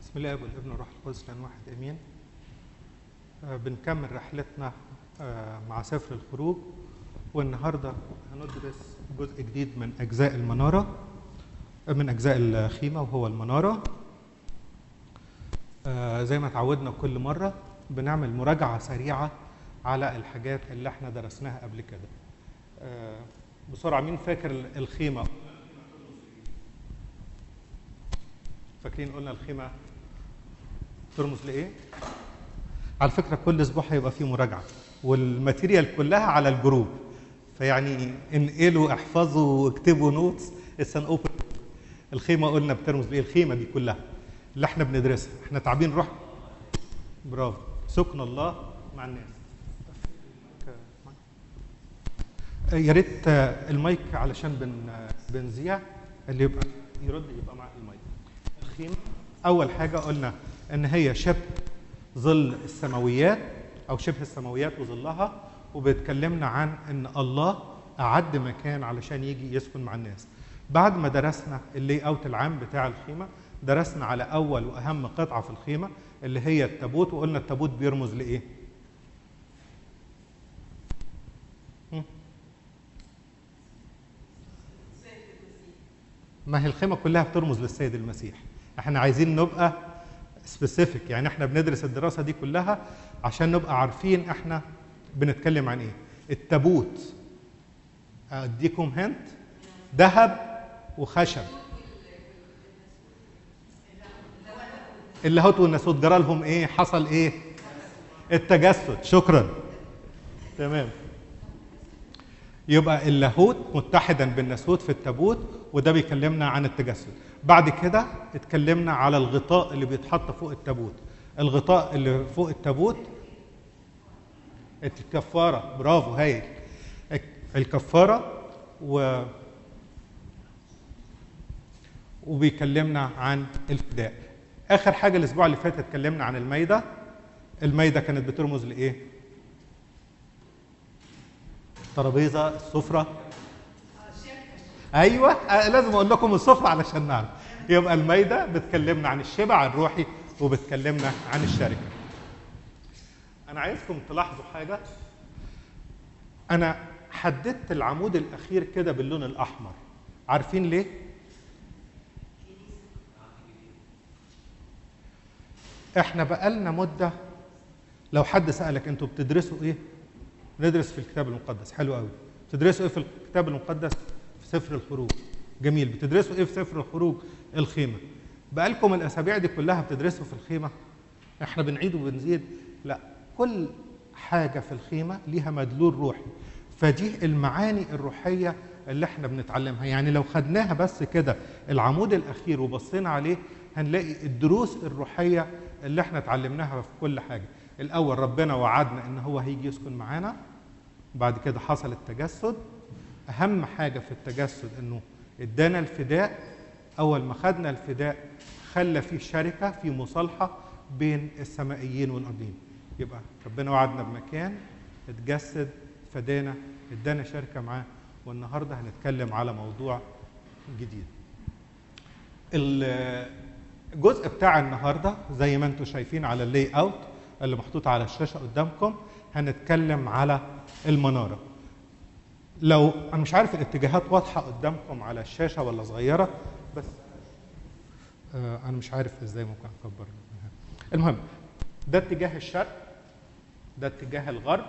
بسم الله والابن والروح القدس لان واحد امين آه بنكمل رحلتنا آه مع سفر الخروج والنهارده هندرس جزء جديد من اجزاء المناره آه من اجزاء الخيمه وهو المناره آه زي ما اتعودنا كل مره بنعمل مراجعه سريعه على الحاجات اللي احنا درسناها قبل كده آه بسرعه مين فاكر الخيمه فاكرين قلنا الخيمه ترمز لايه على فكره كل اسبوع هيبقى فيه مراجعه والماتيريال كلها على الجروب فيعني انقلوا احفظوا اكتبوا نوتس اتس ان اوبن الخيمه قلنا بترمز لايه الخيمه دي كلها اللي احنا بندرسها احنا تعبين روح برافو سكن الله مع الناس يا ريت المايك علشان بن بنذيع اللي يبقى يرد يبقى مع المايك الخيمه اول حاجه قلنا ان هي شبه ظل السماويات او شبه السماويات وظلها وبتكلمنا عن ان الله اعد مكان علشان يجي يسكن مع الناس بعد ما درسنا اللي اوت العام بتاع الخيمه درسنا على اول واهم قطعه في الخيمه اللي هي التابوت وقلنا التابوت بيرمز لايه ما هي الخيمه كلها بترمز للسيد المسيح احنا عايزين نبقى سبيسيفيك يعني احنا بندرس الدراسه دي كلها عشان نبقى عارفين احنا بنتكلم عن ايه التابوت اديكم هنت ذهب وخشب اللاهوت والناسوت جرى لهم ايه حصل ايه التجسد شكرا تمام يبقى اللاهوت متحدا بالناسوت في التابوت وده بيكلمنا عن التجسد بعد كده اتكلمنا على الغطاء اللي بيتحط فوق التابوت الغطاء اللي فوق التابوت الكفارة برافو هايل الكفارة و وبيكلمنا عن الفداء اخر حاجة الاسبوع اللي فات اتكلمنا عن المايدة المايدة كانت بترمز لايه الترابيزة السفرة ايوه أه لازم اقول لكم السفره علشان نعرف يبقى المايده بتكلمنا عن الشبع الروحي وبتكلمنا عن الشركه انا عايزكم تلاحظوا حاجه انا حددت العمود الاخير كده باللون الاحمر عارفين ليه احنا بقالنا مده لو حد سالك انتوا بتدرسوا ايه ندرس في الكتاب المقدس حلو قوي بتدرسوا ايه في الكتاب المقدس في سفر الخروج جميل بتدرسوا ايه في سفر الخروج الخيمه بقالكم الاسابيع دي كلها بتدرسوا في الخيمه احنا بنعيد وبنزيد لا كل حاجه في الخيمه ليها مدلول روحي فدي المعاني الروحيه اللي احنا بنتعلمها يعني لو خدناها بس كده العمود الاخير وبصينا عليه هنلاقي الدروس الروحيه اللي احنا اتعلمناها في كل حاجه الاول ربنا وعدنا ان هو هيجي يسكن معانا بعد كده حصل التجسد اهم حاجه في التجسد انه ادانا الفداء اول ما خدنا الفداء خلى في شركه في مصالحه بين السمائيين والارضيين يبقى ربنا وعدنا بمكان اتجسد فدانا ادانا شركه معاه والنهارده هنتكلم على موضوع جديد الجزء بتاع النهارده زي ما انتم شايفين على اللي اوت اللي محطوط على الشاشه قدامكم هنتكلم على المناره لو انا مش عارف الاتجاهات واضحه قدامكم على الشاشه ولا صغيره بس آه انا مش عارف ازاي ممكن اكبر المهم ده اتجاه الشرق ده اتجاه الغرب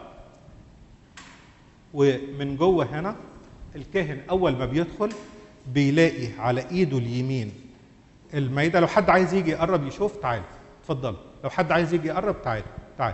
ومن جوه هنا الكاهن اول ما بيدخل بيلاقي على ايده اليمين المايده لو حد عايز يجي يقرب يشوف تعال اتفضل لو حد عايز يجي يقرب تعال تعال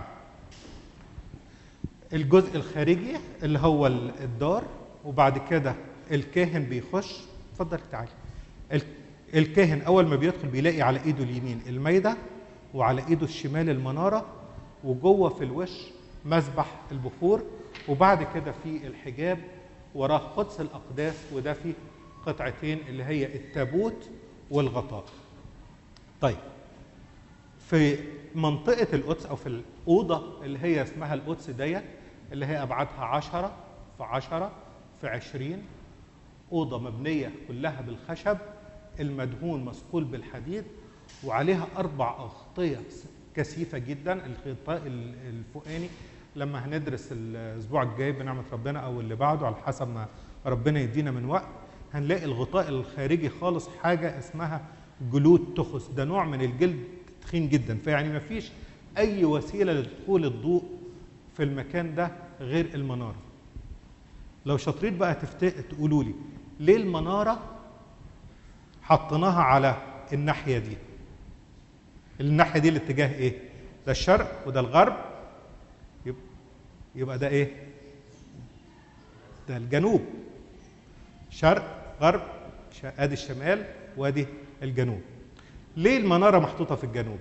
الجزء الخارجي اللي هو الدار وبعد كده الكاهن بيخش اتفضل تعالى الكاهن اول ما بيدخل بيلاقي على ايده اليمين المايده وعلى ايده الشمال المناره وجوه في الوش مسبح البخور وبعد كده في الحجاب وراه قدس الاقداس وده فيه قطعتين اللي هي التابوت والغطاء طيب في منطقة القدس أو في الأوضة اللي هي اسمها القدس ديت اللي هي أبعادها عشرة في عشرة في عشرين أوضة مبنية كلها بالخشب المدهون مصقول بالحديد وعليها اربع اغطيه كثيفه جدا الغطاء ال- الفوقاني لما هندرس الاسبوع الجاي بنعمه ربنا او اللي بعده على حسب ما ربنا يدينا من وقت هنلاقي الغطاء الخارجي خالص حاجه اسمها جلود تخس ده نوع من الجلد تخين جدا فيعني ما فيش اي وسيله لدخول الضوء في المكان ده غير المناره لو شاطرين بقى تفت... تقولوا لي ليه المناره حطيناها على الناحيه دي الناحيه دي الاتجاه ايه ده الشرق وده الغرب يبقى, يبقى ده ايه ده الجنوب شرق غرب ش- ادي الشمال وادي الجنوب ليه المناره محطوطه في الجنوب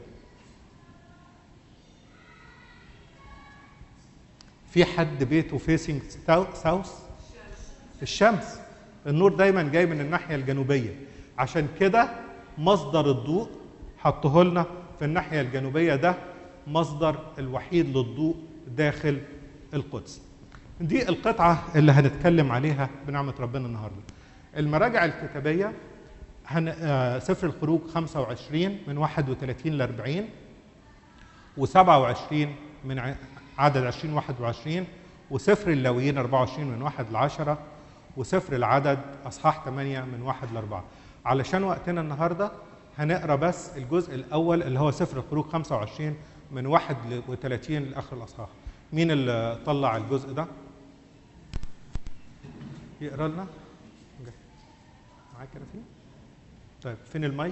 في حد بيته فيسنج ساوث الشمس النور دايما جاي من الناحيه الجنوبيه عشان كده مصدر الضوء حطه لنا في الناحيه الجنوبيه ده مصدر الوحيد للضوء داخل القدس دي القطعه اللي هنتكلم عليها بنعمه ربنا النهارده المراجع الكتابيه هن... آه، سفر الخروج 25 من 31 ل 40 و27 من ع- عدد 20 21 وسفر اللاويين 24 من 1 ل 10 وسفر العدد اصحاح 8 من 1 ل 4 علشان وقتنا النهارده هنقرا بس الجزء الاول اللي هو سفر الخروج 25 من 31 لاخر الاصحاح مين اللي طلع الجزء ده يقرا لنا معاك كده فيه طيب فين المايك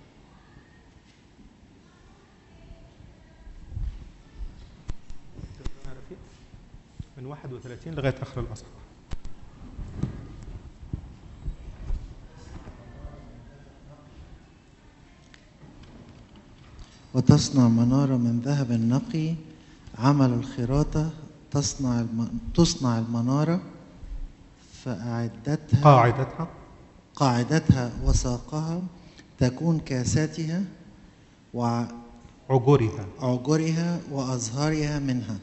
تقرأ فيه؟ من 31 لغايه اخر الاصحاح وتصنع منارة من ذهب نقي عمل الخراطة تصنع الم... تصنع المنارة فأعدتها قاعدتها قاعدتها وساقها تكون كاساتها عجورها وعجرها وأزهارها منها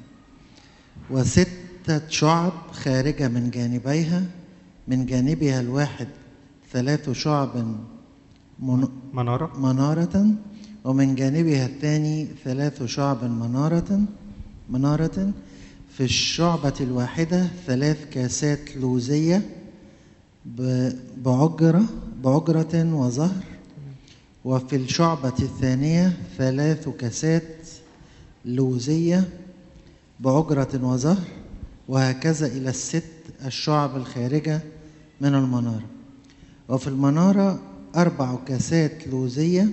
وستة شعب خارجة من جانبيها من جانبها الواحد ثلاث شعب من... مناره منارة ومن جانبها الثاني ثلاث شعب منارة منارة في الشعبة الواحدة ثلاث كاسات لوزية ب- بعجرة بعجرة وزهر وفي الشعبة الثانية ثلاث كاسات لوزية بعجرة وزهر وهكذا إلى الست الشعب الخارجة من المنارة وفي المنارة أربع كاسات لوزية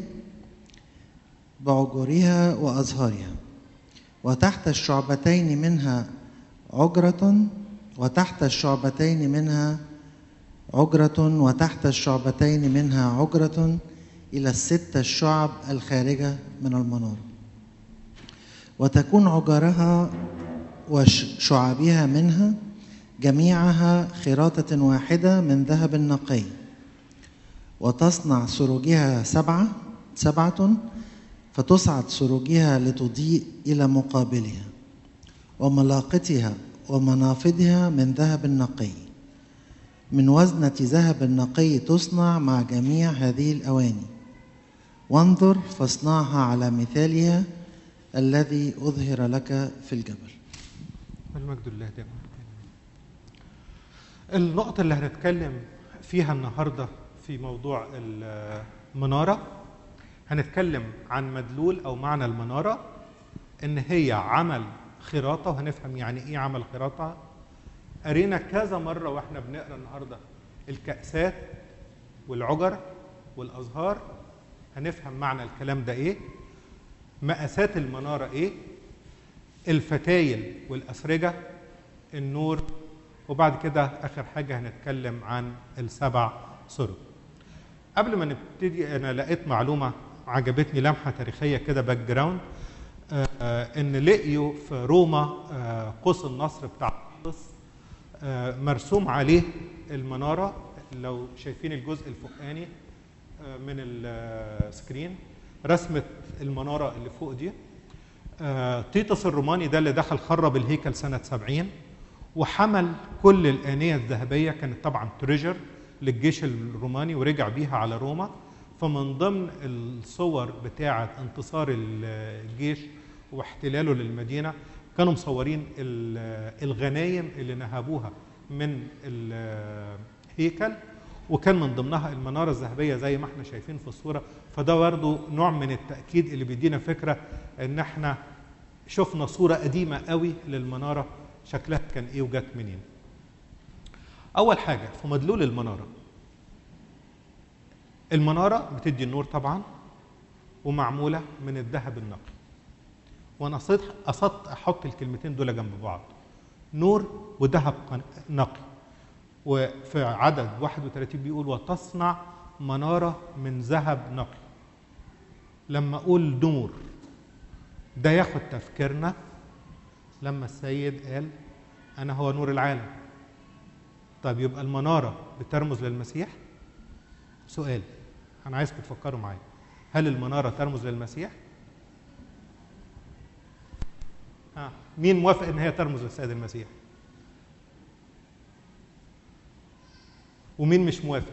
بعجورها وأزهارها وتحت الشعبتين منها عجرة وتحت الشعبتين منها عجرة وتحت الشعبتين منها عجرة إلى الست الشعب الخارجة من المنارة وتكون عجرها وشعبها منها جميعها خراطة واحدة من ذهب نقي وتصنع سروجها سبعة سبعة فتصعد سروجها لتضيء إلى مقابلها وملاقتها ومنافذها من ذهب نقي من وزنة ذهب نقي تصنع مع جميع هذه الأواني وانظر فاصنعها على مثالها الذي أظهر لك في الجبل المجد لله دائما النقطة اللي هنتكلم فيها النهاردة في موضوع المنارة هنتكلم عن مدلول أو معنى المنارة إن هي عمل خراطة وهنفهم يعني إيه عمل خراطة قرينا كذا مرة وإحنا بنقرا النهاردة الكأسات والعجر والأزهار هنفهم معنى الكلام ده إيه مقاسات المنارة إيه الفتايل والأسرجة النور وبعد كده آخر حاجة هنتكلم عن السبع سرج قبل ما نبتدي أنا لقيت معلومة عجبتني لمحة تاريخية كده باك جراوند آه إن لقيوا في روما آه قوس النصر بتاع قبرص آه مرسوم عليه المنارة لو شايفين الجزء الفوقاني آه من السكرين رسمة المنارة اللي فوق دي آه تيتوس الروماني ده اللي دخل خرب الهيكل سنة 70 وحمل كل الآنية الذهبية كانت طبعا تريجر للجيش الروماني ورجع بيها على روما فمن ضمن الصور بتاعة انتصار الجيش واحتلاله للمدينة كانوا مصورين ال- الغنايم اللي نهبوها من الهيكل وكان من ضمنها المنارة الذهبية زي ما احنا شايفين في الصورة فده برضه نوع من التأكيد اللي بيدينا فكرة ان احنا شفنا صورة قديمة قوي للمنارة شكلها كان ايه وجت منين أول حاجة في مدلول المنارة المنارة بتدي النور طبعا ومعمولة من الذهب النقي وأنا قصدت قصدت أحط الكلمتين دول جنب بعض نور وذهب قن- نقي وفي عدد 31 بيقول وتصنع منارة من ذهب نقي لما أقول نور ده ياخد تفكيرنا لما السيد قال أنا هو نور العالم طيب يبقى المنارة بترمز للمسيح سؤال أنا عايزكم تفكروا معايا هل المنارة ترمز للمسيح؟ ها مين موافق إن هي ترمز للسيد المسيح؟ ومين مش موافق؟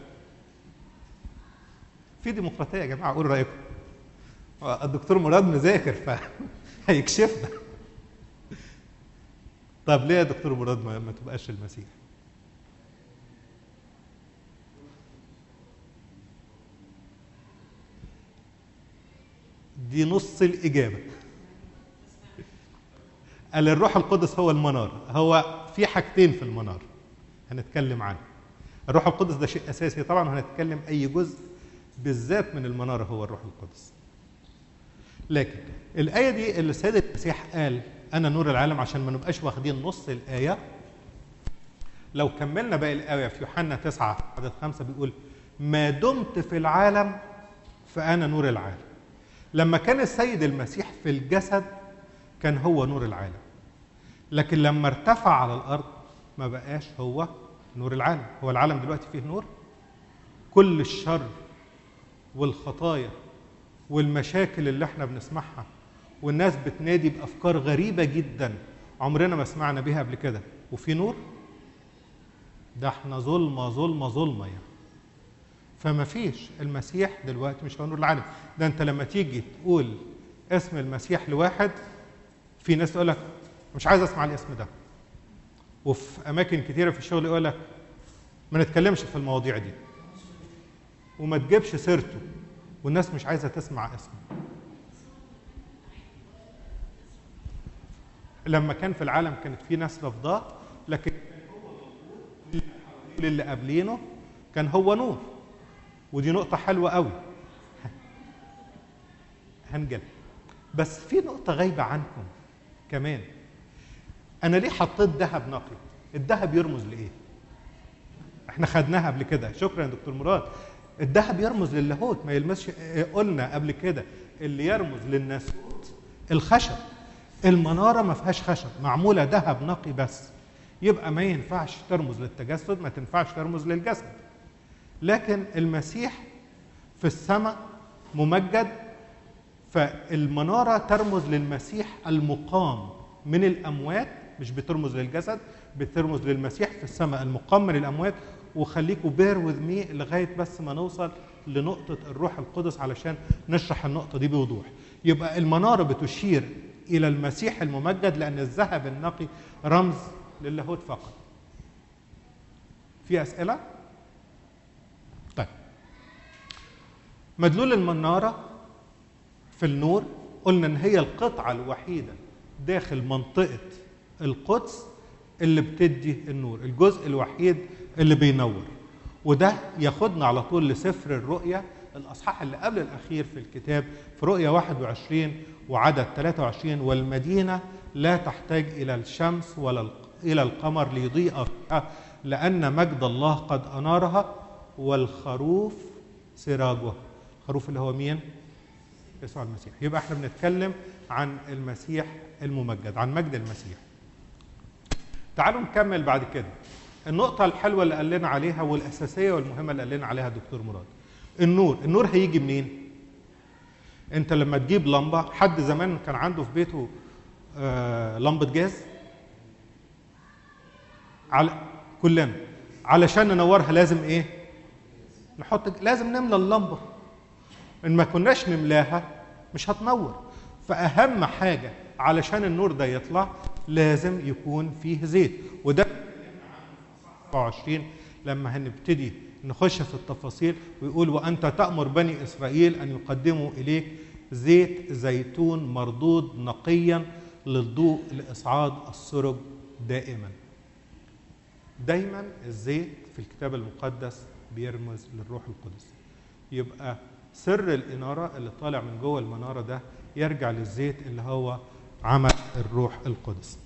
في ديمقراطية يا جماعة قولوا رأيكم الدكتور مراد مذاكر فهيكشفنا طب ليه يا دكتور مراد ما, ما تبقاش المسيح؟ دي نص الإجابة قال الروح القدس هو المنار هو في حاجتين في المنار هنتكلم عنه الروح القدس ده شيء أساسي طبعا وهنتكلم أي جزء بالذات من المنارة هو الروح القدس لكن الآية دي اللي السيد المسيح قال أنا نور العالم عشان ما نبقاش واخدين نص الآية لو كملنا باقي الآية في يوحنا 9 عدد 5 بيقول ما دمت في العالم فأنا نور العالم لما كان السيد المسيح في الجسد كان هو نور العالم لكن لما ارتفع على الأرض ما بقاش هو نور العالم هو العالم دلوقتي فيه نور كل الشر والخطايا والمشاكل اللي احنا بنسمعها والناس بتنادي بافكار غريبه جدا عمرنا ما سمعنا بيها قبل كده وفي نور ده احنا ظلمه ظلمه ظلمه يعني فما فيش المسيح دلوقتي مش هو نور العالم ده انت لما تيجي تقول اسم المسيح لواحد في ناس تقول لك مش عايز اسمع الاسم ده وفي اماكن كتيره في الشغل يقول لك ما نتكلمش في المواضيع دي وما تجيبش سيرته والناس مش عايزه تسمع اسمه لما كان في العالم كانت في ناس رفضاه لكن اللي قابلينه كان هو نور ودي نقطة حلوة قوي هنجل بس في نقطة غايبة عنكم كمان أنا ليه حطيت ذهب نقي؟ الذهب يرمز لإيه؟ احنا خدناها قبل كده شكرا يا دكتور مراد الذهب يرمز للاهوت ما يلمسش قلنا قبل كده اللي يرمز للناسوت الخشب المناره ما فيهاش خشب معموله ذهب نقي بس يبقى ما ينفعش ترمز للتجسد ما تنفعش ترمز للجسد لكن المسيح في السماء ممجد فالمناره ترمز للمسيح المقام من الاموات مش بترمز للجسد بترمز للمسيح في السماء المقام من الاموات وخليكوا بير وذ مي لغايه بس ما نوصل لنقطه الروح القدس علشان نشرح النقطه دي بوضوح يبقى المناره بتشير الى المسيح الممجد لان الذهب النقي رمز للاهوت فقط في اسئله طيب مدلول المناره في النور قلنا ان هي القطعه الوحيده داخل منطقه القدس اللي بتدي النور الجزء الوحيد اللي بينور وده ياخدنا على طول لسفر الرؤيا الاصحاح اللي قبل الاخير في الكتاب في رؤيا 21 وعدد 23 والمدينه لا تحتاج الى الشمس ولا الى القمر ليضيء فيها لان مجد الله قد انارها والخروف سراجها الخروف اللي هو مين يسوع المسيح يبقى احنا بنتكلم عن المسيح الممجد عن مجد المسيح تعالوا نكمل بعد كده النقطة الحلوة اللي قال لنا عليها والأساسية والمهمة اللي قال لنا عليها دكتور مراد النور النور هيجي منين؟ أنت لما تجيب لمبة حد زمان كان عنده في بيته آه لمبة جاز على كلنا علشان ننورها لازم ايه؟ نحط لازم نملى اللمبة ان ما كناش نملاها مش هتنور فاهم حاجه علشان النور ده يطلع لازم يكون فيه زيت وده 24 لما هنبتدي نخش في التفاصيل ويقول وانت تامر بني اسرائيل ان يقدموا اليك زيت زيتون مردود نقيا للضوء لاصعاد السرج دائما دايما الزيت في الكتاب المقدس بيرمز للروح القدس يبقى سر الإنارة اللي طالع من جوه المنارة ده يرجع للزيت اللي هو عمل الروح القدس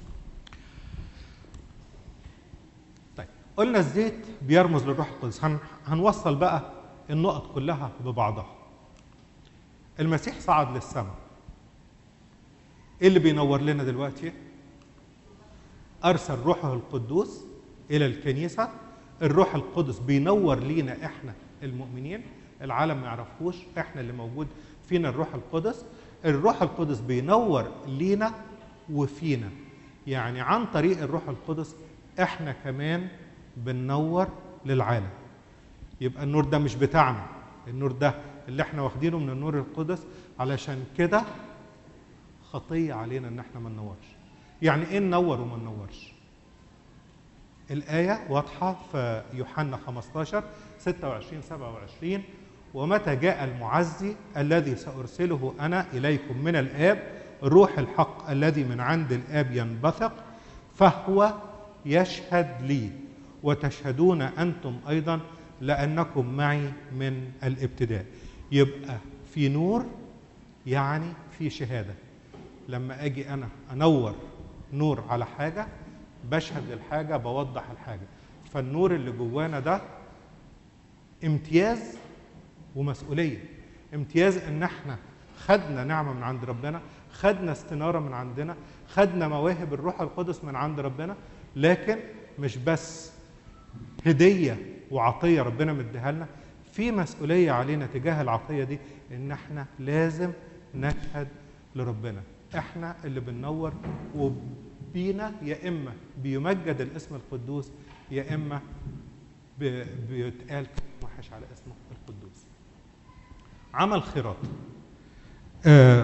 طيب قلنا الزيت بيرمز للروح القدس هن هنوصل بقى النقط كلها ببعضها المسيح صعد للسماء ايه اللي بينور لنا دلوقتي ارسل روحه القدوس الى الكنيسه الروح القدس بينور لينا احنا المؤمنين العالم ما يعرفوش احنا اللي موجود فينا الروح القدس الروح القدس بينور لينا وفينا يعني عن طريق الروح القدس احنا كمان بننور للعالم يبقى النور ده مش بتاعنا النور ده اللي احنا واخدينه من النور القدس علشان كده خطيه علينا ان احنا ما ننورش يعني ايه ننور وما ننورش الآية واضحة في يوحنا 15 26 27 ومتى جاء المعزي الذي سأرسله أنا إليكم من الآب روح الحق الذي من عند الآب ينبثق فهو يشهد لي وتشهدون أنتم أيضا لأنكم معي من الابتداء يبقى في نور يعني في شهادة لما أجي أنا أنور نور على حاجة بشهد للحاجة بوضح الحاجة فالنور اللي جوانا ده امتياز ومسؤولية امتياز ان احنا خدنا نعمة من عند ربنا خدنا استنارة من عندنا خدنا مواهب الروح القدس من عند ربنا لكن مش بس هدية وعطية ربنا مديها لنا في مسؤولية علينا تجاه العطية دي ان احنا لازم نشهد لربنا احنا اللي بننور وبينا يا اما بيمجد الاسم القدوس يا اما بيتقال وحش على اسمه القدوس عمل خيرات آه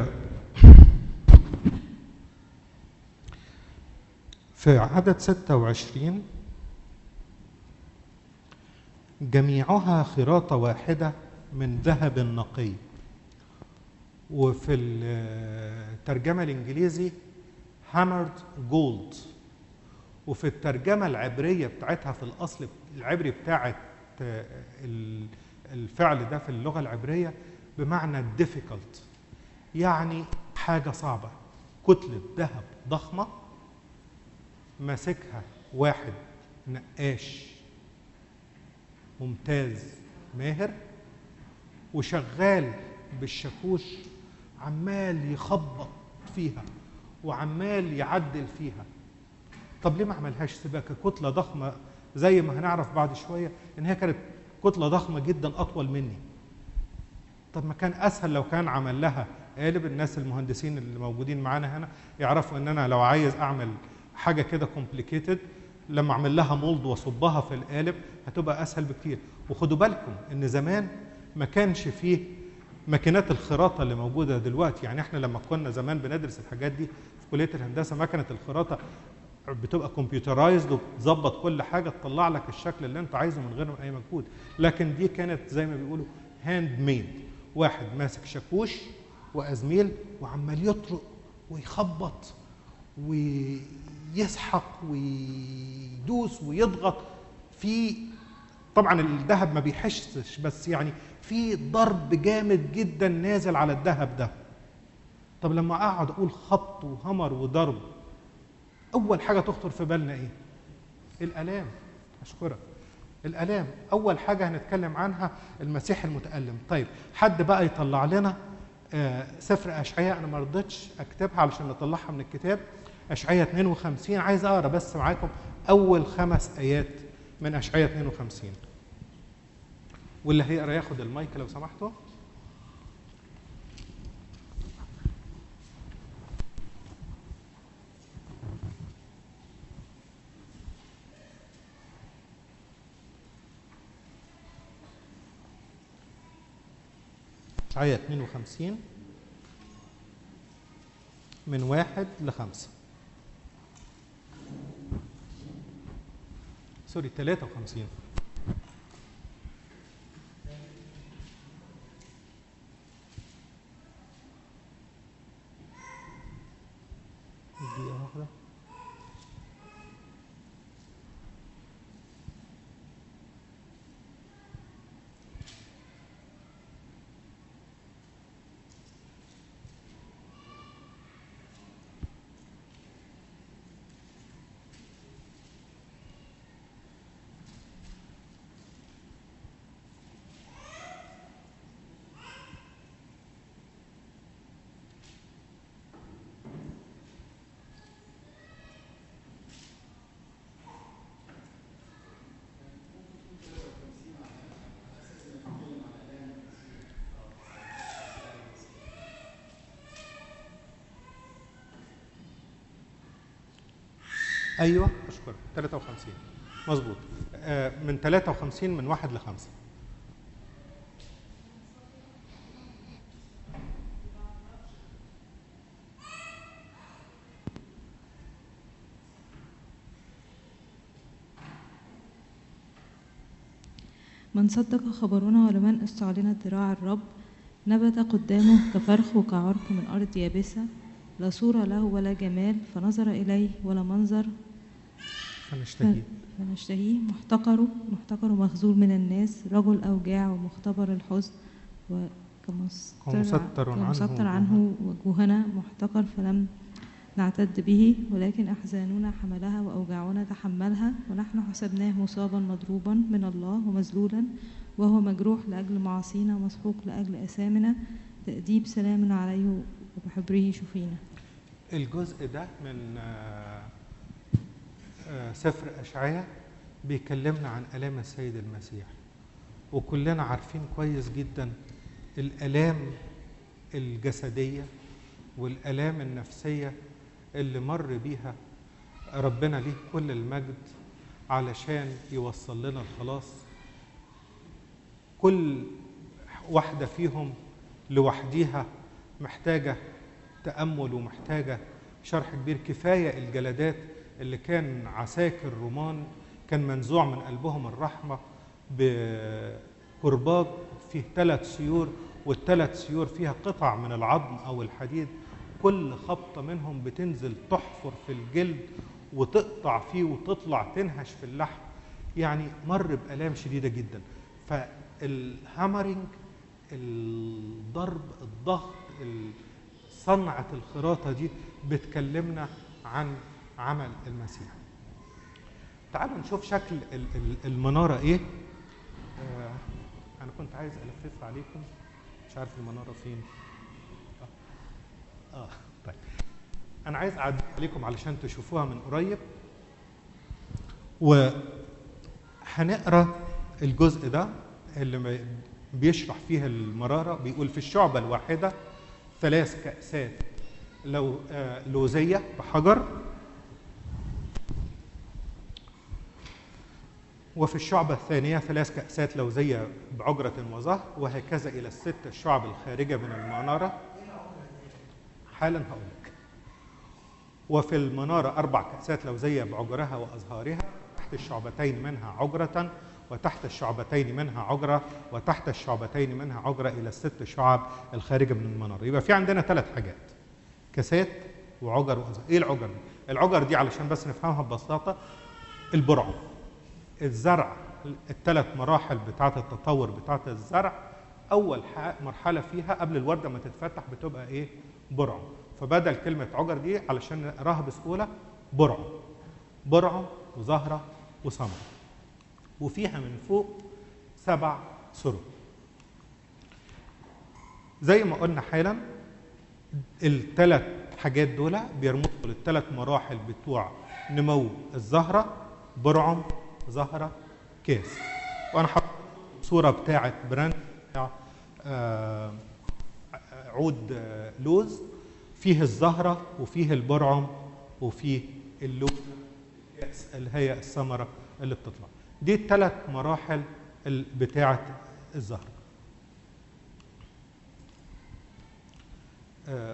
في عدد 26 جميعها خراطة واحدة من ذهب نقي وفي الترجمة الإنجليزي hammered gold وفي الترجمة العبرية بتاعتها في الأصل العبري بتاعت الفعل ده في اللغة العبرية بمعنى difficult يعني حاجة صعبة كتلة ذهب ضخمة ماسكها واحد نقاش ممتاز ماهر وشغال بالشاكوش عمال يخبط فيها وعمال يعدل فيها طب ليه ما عملهاش سباكه كتله ضخمه زي ما هنعرف بعد شويه ان هي كانت كتله ضخمه جدا اطول مني طب ما كان اسهل لو كان عمل لها قالب الناس المهندسين اللي موجودين معانا هنا يعرفوا ان انا لو عايز اعمل حاجه كده كومبليكيتد لما اعمل لها مولد واصبها في القالب هتبقى اسهل بكتير وخدوا بالكم ان زمان ما كانش فيه ماكينات الخراطه اللي موجوده دلوقتي يعني احنا لما كنا زمان بندرس الحاجات دي في كليه الهندسه مكنه الخراطه بتبقى كمبيوترايزد وبتظبط كل حاجه تطلع لك الشكل اللي انت عايزه من غير اي مجهود لكن دي كانت زي ما بيقولوا هاند ميد واحد ماسك شاكوش وازميل وعمال يطرق ويخبط ويسحق ويدوس ويضغط في طبعا الذهب ما بيحسش بس يعني في ضرب جامد جدا نازل على الذهب ده طب لما اقعد اقول خبط وهمر وضرب اول حاجه تخطر في بالنا ايه الالام اشكرك الالام اول حاجه هنتكلم عنها المسيح المتالم طيب حد بقى يطلع لنا آه سفر اشعياء انا ما رضيتش اكتبها علشان نطلعها من الكتاب اشعياء 52 عايز اقرا بس معاكم اول خمس ايات من اشعياء 52 واللي هيقرا ياخد المايك لو سمحتوا إشعياء 52 من واحد لخمسة سوري 53 دقيقة واحدة ايوه اشكرك 53 مظبوط آه، من 53 من واحد لخمسه من صدق خبرنا ولمن استعلنت ذراع الرب نبت قدامه كفرخ وكعرق من أرض يابسة لا صورة له ولا جمال فنظر إليه ولا منظر فنشتهي فنشتهيه محتقر محتقر مخذول من الناس رجل أوجاع ومختبر الحزن وكمستر ومستر عنه كمستر عنه وجوهنا محتقر فلم نعتد به ولكن أحزاننا حملها وأوجاعنا تحملها ونحن حسبناه مصابا مضروبا من الله ومذلولا وهو مجروح لأجل معاصينا مسحوق لأجل أثامنا تأديب سلام عليه وبحبره شفينا الجزء ده من آه، آه، سفر اشعياء بيكلمنا عن الام السيد المسيح وكلنا عارفين كويس جدا الالام الجسديه والالام النفسيه اللي مر بيها ربنا ليه كل المجد علشان يوصل لنا الخلاص كل واحده فيهم لوحديها محتاجه تامل ومحتاجه شرح كبير كفايه الجلدات اللي كان عساكر رومان كان منزوع من قلبهم الرحمه بكرباج فيه ثلاث سيور والثلاث سيور فيها قطع من العظم او الحديد كل خبطه منهم بتنزل تحفر في الجلد وتقطع فيه وتطلع تنهش في اللحم يعني مر بالام شديده جدا فالهامرنج الضرب الضغط ال- صنعة الخراطة دي بتكلمنا عن عمل المسيح تعالوا نشوف شكل ال- ال- المنارة ايه آه انا كنت عايز الفف عليكم مش عارف المنارة فين اه, آه. طيب انا عايز اعدي عليكم علشان تشوفوها من قريب وهنقرا الجزء ده اللي ما- بيشرح فيه المرارة بيقول في الشعبة الواحدة ثلاث كأسات لو آه، لوزية بحجر وفي الشعبة الثانية ثلاث كأسات لوزية بعجرة وزهر وهكذا إلى الست الشعب الخارجة من المنارة حالا هقول لك وفي المنارة أربع كأسات لوزية بعجرها وأزهارها تحت الشعبتين منها عجرة وتحت الشعبتين منها عجرة وتحت الشعبتين منها عجرة إلى الست شعب الخارجة من المنارة يبقى في عندنا ثلاث حاجات كاسات وعجر وأزهار إيه العجر دي؟ العجر دي علشان بس نفهمها ببساطة البرعم الزرع الثلاث مراحل بتاعة التطور بتاعة الزرع أول ح- مرحلة فيها قبل الوردة ما تتفتح بتبقى إيه؟ برعم فبدل كلمة عجر دي علشان نقراها بسهولة برعم برعم وزهرة وثمرة وفيها من فوق سبع سرب زي ما قلنا حالا الثلاث حاجات دول بيرمزوا للثلاث مراحل بتوع نمو الزهرة برعم زهرة كاس وانا حاطط صورة بتاعة براند بتاع آه، عود آه، لوز فيه الزهرة وفيه البرعم وفيه اللوز اللي هي الثمرة اللي بتطلع دي الثلاث مراحل ال- بتاعة الزهرة آه،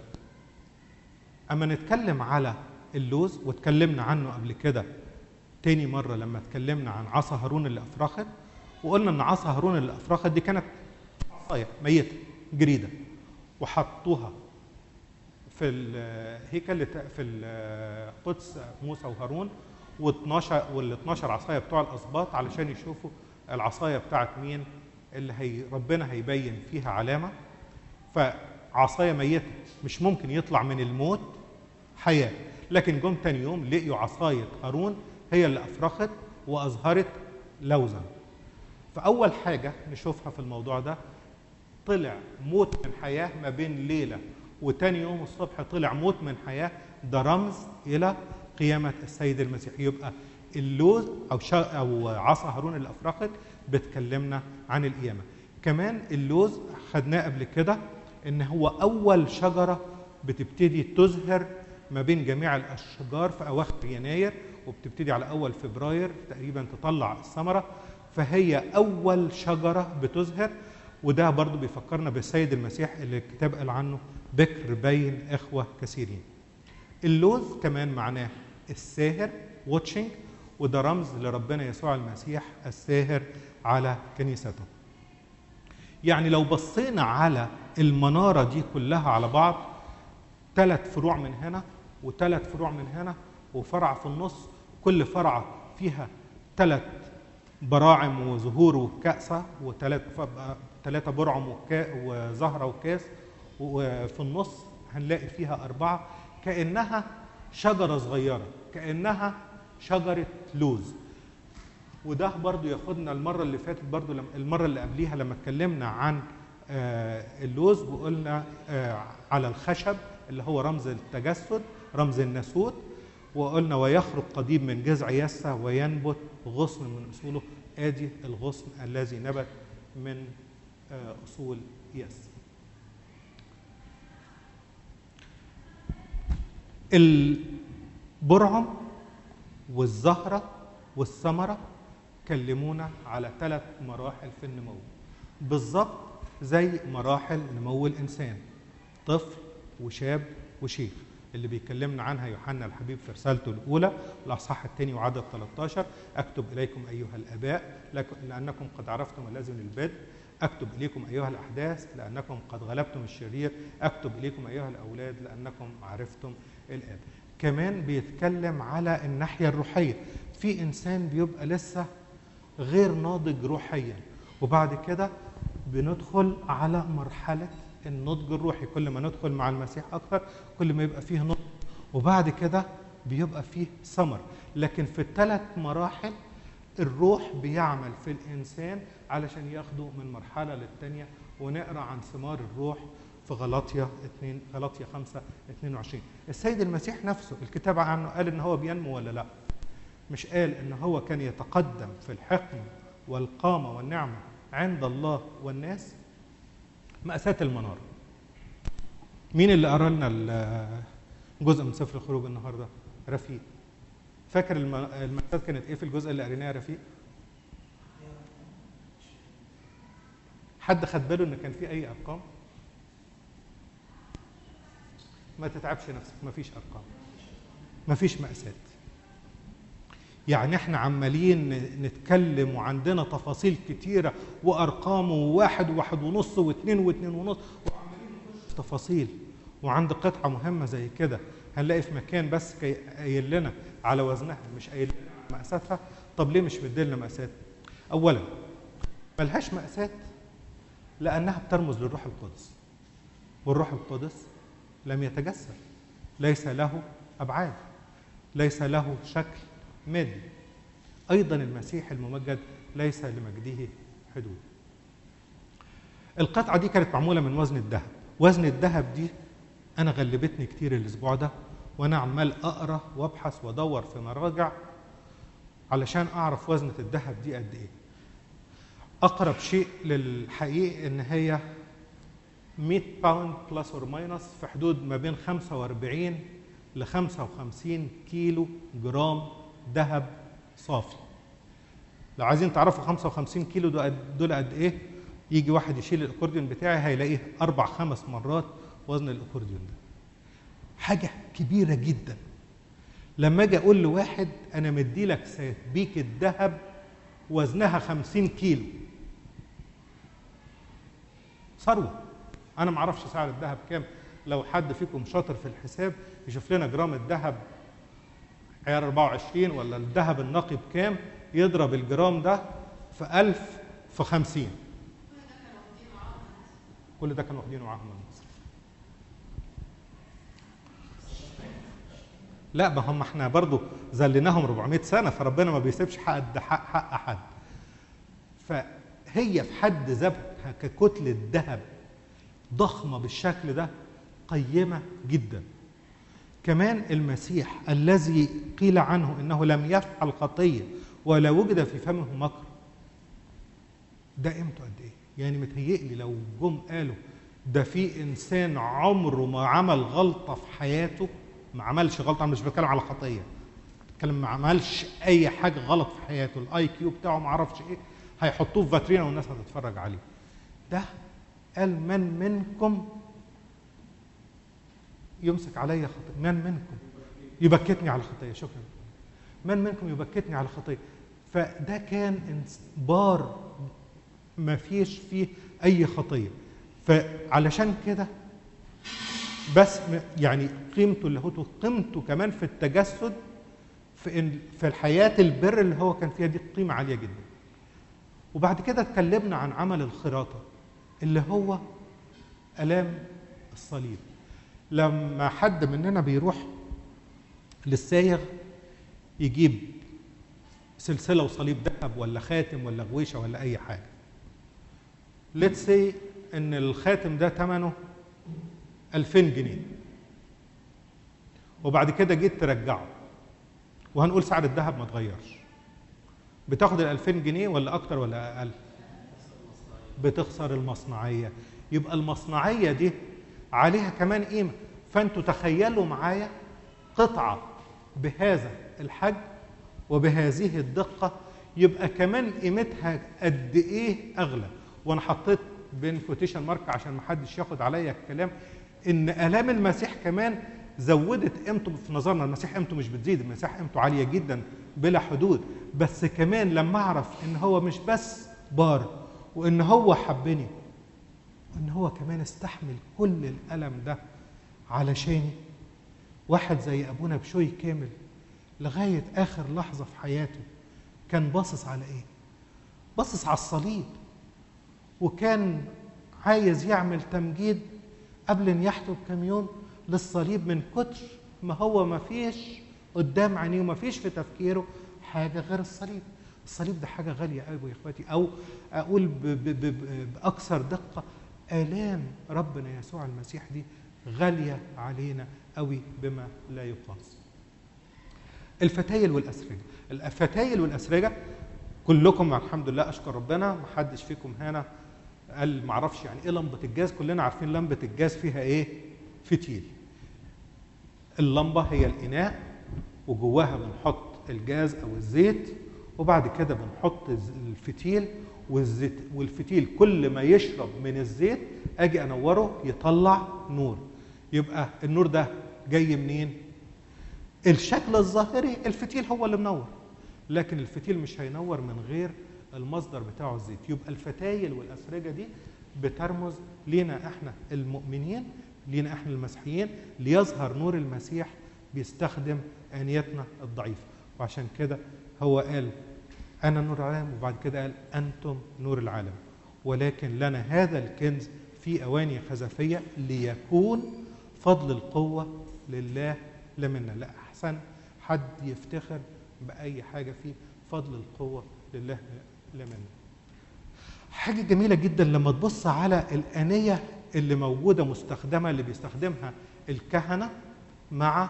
اما نتكلم على اللوز واتكلمنا عنه قبل كده تاني مرة لما اتكلمنا عن عصا هارون اللي أفرخت وقلنا إن عصا هارون اللي أفرخت دي كانت عصاية ميتة جريدة وحطوها في الهيكل في القدس موسى وهارون و12 وال 12 عصايه بتوع الاسباط علشان يشوفوا العصايه بتاعت مين اللي هي ربنا هيبين فيها علامه فعصايه ميته مش ممكن يطلع من الموت حياه لكن جم تاني يوم لقيوا عصايه هارون هي اللي افرخت واظهرت لوزا فاول حاجه نشوفها في الموضوع ده طلع موت من حياه ما بين ليله وتاني يوم الصبح طلع موت من حياه ده رمز الى قيامه السيد المسيح يبقى اللوز او شا او عصا هارون اللي افرخت بتكلمنا عن القيامه كمان اللوز خدناه قبل كده ان هو اول شجره بتبتدي تزهر ما بين جميع الاشجار في اواخر يناير وبتبتدي على اول فبراير تقريبا تطلع الثمره فهي اول شجره بتزهر وده برضو بيفكرنا بالسيد المسيح اللي الكتاب قال عنه بكر بين اخوه كثيرين اللوز كمان معناه الساهر واتشنج وده رمز لربنا يسوع المسيح الساهر على كنيسته يعني لو بصينا على المنارة دي كلها على بعض ثلاث فروع من هنا وثلاث فروع من هنا وفرع في النص كل فرع فيها ثلاث براعم وزهور وكأسة وثلاث ثلاثة برعم وكا وزهرة وكاس وفي النص هنلاقي فيها أربعة كأنها شجرة صغيرة كأنها شجرة لوز وده برضو ياخدنا المرة اللي فاتت برضو لما المرة اللي قبليها لما اتكلمنا عن آه اللوز وقلنا آه على الخشب اللي هو رمز التجسد رمز الناسوت وقلنا ويخرج قضيب من جذع يسة وينبت غصن من أصوله آدي الغصن الذي نبت من آه أصول يس البرعم والزهرة والثمرة كلمونا على ثلاث مراحل في النمو بالظبط زي مراحل نمو الإنسان طفل وشاب وشيخ اللي بيكلمنا عنها يوحنا الحبيب في رسالته الأولى الأصحاح الثاني وعدد 13 أكتب إليكم أيها الآباء لأنكم قد عرفتم اللازم للبدء أكتب إليكم أيها الأحداث لأنكم قد غلبتم الشرير أكتب إليكم أيها الأولاد لأنكم عرفتم الآب كمان بيتكلم على الناحية الروحية في إنسان بيبقى لسه غير ناضج روحيا وبعد كده بندخل على مرحلة النضج الروحي كل ما ندخل مع المسيح أكثر كل ما يبقى فيه نضج وبعد كده بيبقى فيه ثمر لكن في الثلاث مراحل الروح بيعمل في الإنسان علشان ياخده من مرحلة للتانية ونقرأ عن ثمار الروح في غلاطيا 2 غلاطيا 5 22 السيد المسيح نفسه الكتاب عنه قال ان هو بينمو ولا لا مش قال ان هو كان يتقدم في الحكم والقامه والنعمه عند الله والناس مأساة المنار مين اللي قرا لنا جزء من سفر الخروج النهارده رفيق فاكر المأساة كانت ايه في الجزء اللي قريناه يا رفيق حد خد باله ان كان في اي ارقام ما تتعبش نفسك ما فيش ارقام ما فيش مأساة يعني احنا عمالين نتكلم وعندنا تفاصيل كتيرة وارقام وواحد وواحد ونص واثنين واثنين ونص وعمالين نخش في تفاصيل وعند قطعة مهمة زي كده هنلاقي في مكان بس قايل لنا على وزنها مش قايل لنا على مقاساتها طب ليه مش مديلنا مقاسات؟ أولا ملهاش مقاسات لأنها بترمز للروح القدس والروح القدس لم يتجسد ليس له أبعاد ليس له شكل مادي أيضا المسيح الممجد ليس لمجده حدود القطعة دي كانت معمولة من وزن الذهب وزن الذهب دي أنا غلبتني كتير الأسبوع ده وأنا عمال أقرأ وأبحث وأدور في مراجع علشان أعرف وزنة الذهب دي قد إيه أقرب شيء للحقيقة إن هي 100 باوند بلس اور ماينس في حدود ما بين 45 ل 55 كيلو جرام ذهب صافي لو عايزين تعرفوا 55 كيلو دول قد ايه يجي واحد يشيل الاكورديون بتاعي هيلاقيه اربع خمس مرات وزن الاكورديون ده حاجه كبيره جدا لما اجي اقول لواحد انا مدي لك سبيكه ذهب وزنها 50 كيلو ثروه انا ما اعرفش سعر الذهب كام لو حد فيكم شاطر في الحساب يشوف لنا جرام الذهب عيار 24 ولا الذهب النقي بكام يضرب الجرام ده في 1000 في 50 كل ده كانوا واخدينه معاهم من مصر لا ما هم احنا برضو ذليناهم 400 سنه فربنا ما بيسيبش حد حق, حق حد فهي في حد ذاتها ككتله ذهب ضخمه بالشكل ده قيمه جدا كمان المسيح الذي قيل عنه انه لم يفعل خطيه ولا وجد في فمه مكر ده قيمته قد ايه؟ يعني متهيئلي لو جم قالوا ده في انسان عمره ما عمل غلطه في حياته ما عملش غلطه انا مش بتكلم على خطيه بتكلم ما عملش اي حاجه غلط في حياته الاي كيو بتاعه ما اعرفش ايه هيحطوه في فاترينا والناس هتتفرج عليه ده قال من منكم يمسك علي خطيه من منكم يبكتني على خطيه شكرا من منكم يبكتني على خطيه فده كان إنس- بار ما فيش فيه اي خطيه فعلشان كده بس م- يعني قيمته اللاهوت قيمته كمان في التجسد في إن في الحياه البر اللي هو كان فيها دي قيمه عاليه جدا وبعد كده اتكلمنا عن عمل الخراطه اللي هو الام الصليب لما حد مننا بيروح للسايغ يجيب سلسله وصليب ذهب ولا خاتم ولا غويشه ولا اي حاجه ليتس سي ان الخاتم ده ثمنه 2000 جنيه وبعد كده جيت ترجعه وهنقول سعر الذهب ما اتغيرش بتاخد ال 2000 جنيه ولا اكتر ولا اقل بتخسر المصنعيه يبقى المصنعيه دي عليها كمان قيمه فانتوا تخيلوا معايا قطعه بهذا الحجم وبهذه الدقه يبقى كمان قيمتها قد ايه اغلى وانا حطيت بين كوتيشن مارك عشان ما حدش ياخد عليا الكلام ان الام المسيح كمان زودت قيمته في نظرنا المسيح قيمته مش بتزيد المسيح قيمته عاليه جدا بلا حدود بس كمان لما اعرف ان هو مش بس بار وان هو حبني وان هو كمان استحمل كل الالم ده علشاني واحد زي ابونا بشوي كامل لغايه اخر لحظه في حياته كان باصص على ايه باصص على الصليب وكان عايز يعمل تمجيد قبل نياحته بكام يوم للصليب من كتر ما هو ما فيش قدام عينيه وما فيش في تفكيره حاجه غير الصليب الصليب ده حاجه غاليه قوي يا اخواتي او اقول ب ب ب ب باكثر دقه الام ربنا يسوع المسيح دي غاليه علينا قوي بما لا يقاس الفتايل والاسرجه الفتايل والاسرجه كلكم الحمد لله اشكر ربنا ما حدش فيكم هنا قال ما اعرفش يعني ايه لمبه الجاز كلنا عارفين لمبه الجاز فيها ايه فتيل اللمبه هي الاناء وجواها بنحط الجاز او الزيت وبعد كده بنحط الفتيل والزيت والفتيل كل ما يشرب من الزيت اجي انوره يطلع نور يبقى النور ده جاي منين الشكل الظاهري الفتيل هو اللي منور لكن الفتيل مش هينور من غير المصدر بتاعه الزيت يبقى الفتايل والاسرجه دي بترمز لينا احنا المؤمنين لينا احنا المسيحيين ليظهر نور المسيح بيستخدم انيتنا الضعيفه وعشان كده هو قال انا نور العالم وبعد كده قال انتم نور العالم ولكن لنا هذا الكنز في اواني خزفيه ليكون فضل القوه لله لا منا لا احسن حد يفتخر باي حاجه فيه فضل القوه لله لا منا حاجه جميله جدا لما تبص على الانيه اللي موجوده مستخدمه اللي بيستخدمها الكهنه مع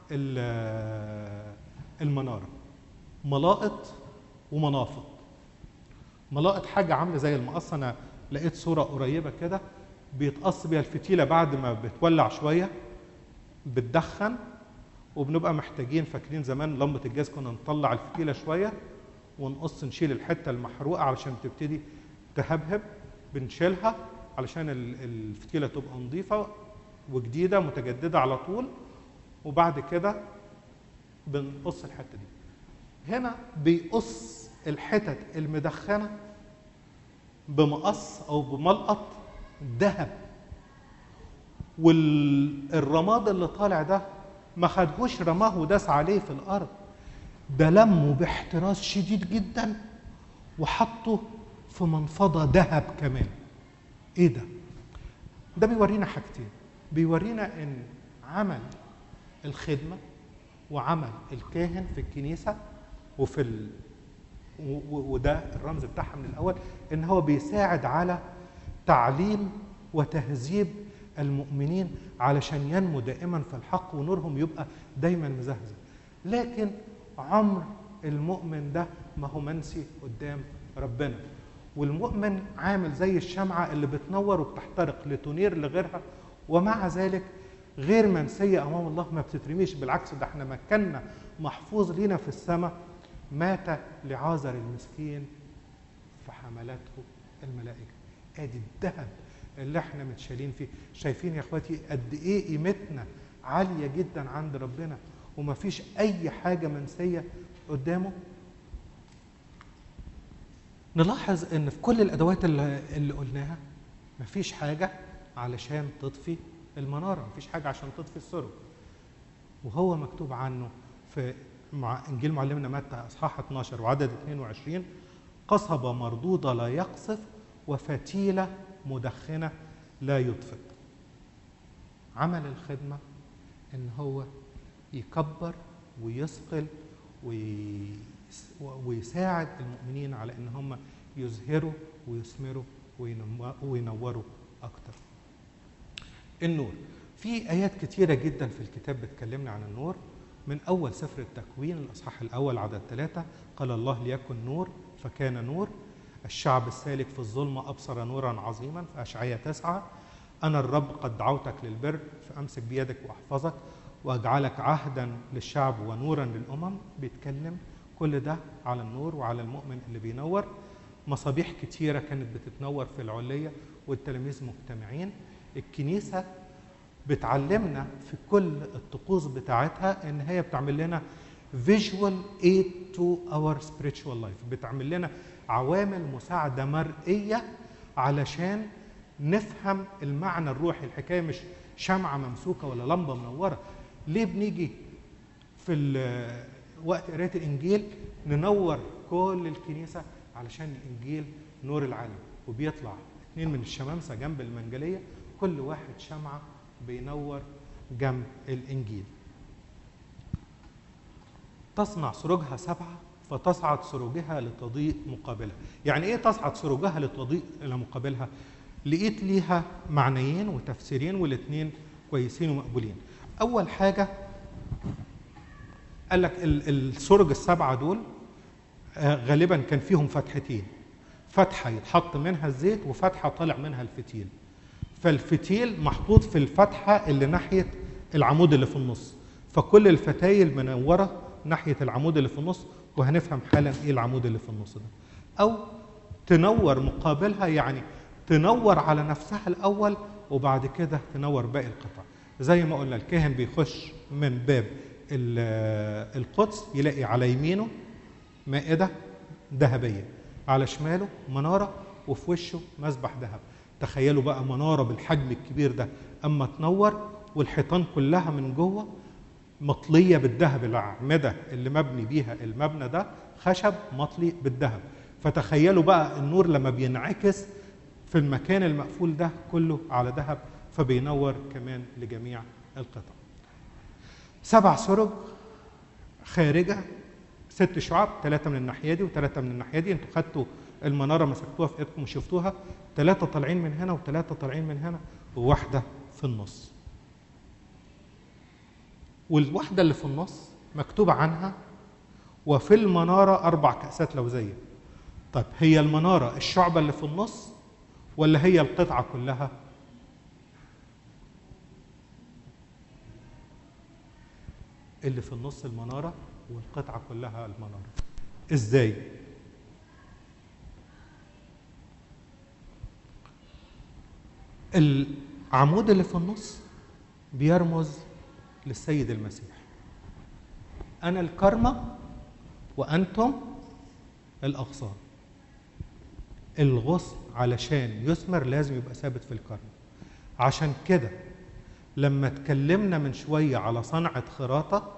المناره ملائط ومنافض ملائط حاجه عامله زي المقص انا لقيت صوره قريبه كده بيتقص بيها الفتيله بعد ما بتولع شويه بتدخن وبنبقى محتاجين فاكرين زمان لمبه الجاز كنا نطلع الفتيله شويه ونقص نشيل الحته المحروقه علشان تبتدي تهبهب بنشيلها علشان الفتيله تبقى نظيفه وجديده متجدده على طول وبعد كده بنقص الحته دي هنا بيقص الحتت المدخنه بمقص او بملقط ذهب والرماد اللي طالع ده ما خدهوش رماه وداس عليه في الارض ده لمه باحتراس شديد جدا وحطه في منفضه ذهب كمان ايه ده ده بيورينا حاجتين بيورينا ان عمل الخدمه وعمل الكاهن في الكنيسه وفي ال... و- و- وده الرمز بتاعها من الاول ان هو بيساعد على تعليم وتهذيب المؤمنين علشان ينمو دائما في الحق ونورهم يبقى دايما مزهزه لكن عمر المؤمن ده ما هو منسي قدام ربنا والمؤمن عامل زي الشمعة اللي بتنور وبتحترق لتنير لغيرها ومع ذلك غير منسية أمام الله ما بتترميش بالعكس ده احنا مكاننا محفوظ لينا في السماء مات لعازر المسكين فحملته الملائكة ادي الذهب اللي احنا متشالين فيه شايفين يا اخواتي قد ايه قيمتنا عالية جدا عند ربنا ومفيش اي حاجة منسية قدامه نلاحظ ان في كل الادوات اللي, اللي قلناها مفيش حاجه علشان تطفي المناره مفيش حاجه عشان تطفي السرب وهو مكتوب عنه في مع انجيل معلمنا متى اصحاح 12 وعدد 22 قصبه مردوده لا يقصف وفتيله مدخنه لا يطفئ عمل الخدمه ان هو يكبر ويثقل ويس- ويساعد المؤمنين على ان هم يزهروا ويثمروا وينم- وينوروا اكتر النور في ايات كتيره جدا في الكتاب بتكلمنا عن النور من اول سفر التكوين الاصحاح الاول عدد ثلاثة قال الله ليكن نور فكان نور الشعب السالك في الظلمة أبصر نورا عظيما في أشعية تسعة أنا الرب قد دعوتك للبر فأمسك بيدك وأحفظك وأجعلك عهدا للشعب ونورا للأمم بيتكلم كل ده على النور وعلى المؤمن اللي بينور مصابيح كتيرة كانت بتتنور في العلية والتلاميذ مجتمعين الكنيسة بتعلمنا في كل الطقوس بتاعتها ان هي بتعمل لنا visual aid to our spiritual life بتعمل لنا عوامل مساعدة مرئية علشان نفهم المعنى الروحي الحكاية مش شمعة ممسوكة ولا لمبة منورة ليه بنيجي في ال- وقت قراية الإنجيل ننور كل الكنيسة علشان الإنجيل نور العالم وبيطلع اتنين من الشمامسة جنب المنجلية كل واحد شمعة بينور جنب الإنجيل تصنع سروجها سبعة فتصعد سروجها لتضيء مقابلها يعني ايه تصعد سروجها لتضيء الى مقابلها لقيت ليها معنيين وتفسيرين والاثنين كويسين ومقبولين اول حاجه قال لك ال- السرج السبعه دول آه، غالبا كان فيهم فتحتين فتحه يتحط منها الزيت وفتحه طالع منها الفتيل فالفتيل محطوط في الفتحه اللي ناحيه العمود اللي في النص فكل الفتايل منوره ناحيه العمود اللي في النص وهنفهم حالا ايه العمود اللي في النص ده او تنور مقابلها يعني تنور على نفسها الاول وبعد كده تنور باقي القطع زي ما قلنا الكاهن بيخش من باب ال- القدس يلاقي على يمينه مائده ذهبيه على شماله مناره وفي وشه مسبح ذهب تخيلوا بقى مناره بالحجم الكبير ده اما تنور والحيطان كلها من جوه مطليه بالذهب الاعمده اللي مبني بيها المبنى ده خشب مطلي بالذهب فتخيلوا بقى النور لما بينعكس في المكان المقفول ده كله على ذهب فبينور كمان لجميع القطع سبع سرج خارجه ست شعب ثلاثه من الناحيه دي وثلاثه من الناحيه دي انتوا خدتوا المناره مسكتوها في ايدكم وشفتوها ثلاثه طالعين من هنا وثلاثه طالعين من هنا وواحده في النص والواحدة اللي في النص مكتوب عنها وفي المنارة أربع كأسات لوزية طيب هي المنارة الشعبة اللي في النص ولا هي القطعة كلها اللي في النص المنارة والقطعة كلها المنارة ازاي العمود اللي في النص بيرمز للسيد المسيح انا الكرمه وانتم الاغصان الغصن علشان يثمر لازم يبقى ثابت في الكرم عشان كده لما اتكلمنا من شويه على صنعه خراطه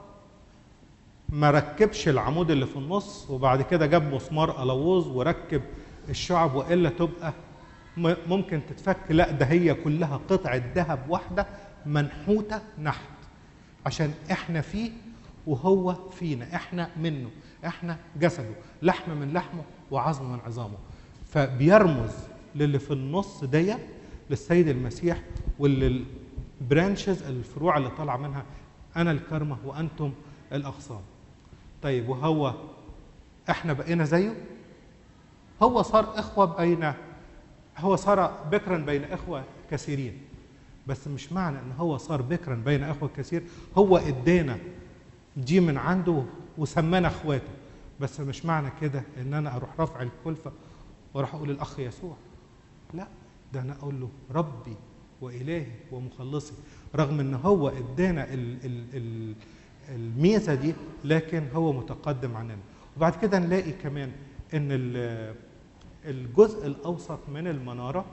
ما ركبش العمود اللي في النص وبعد كده جاب مسمار الووز وركب الشعب والا تبقى م- ممكن تتفك لا ده هي كلها قطعه ذهب واحده منحوته نحت عشان احنا فيه وهو فينا احنا منه احنا جسده لحم من لحمه وعظم من عظامه فبيرمز للي في النص ديت للسيد المسيح واللي البرانشز الفروع اللي طالعه منها انا الكرمه وانتم الاغصان طيب وهو احنا بقينا زيه هو صار اخوه بين هو صار بكرا بين اخوه كثيرين بس مش معنى ان هو صار بكرا بين اخوه كثير هو ادانا دي من عنده وسمانا اخواته بس مش معنى كده ان انا اروح رافع الكلفه واروح اقول الاخ يسوع لا ده انا اقول له ربي والهي ومخلصي رغم ان هو ادانا ال ال ال الميزه دي لكن هو متقدم عننا وبعد كده نلاقي كمان ان ال- الجزء الاوسط من المناره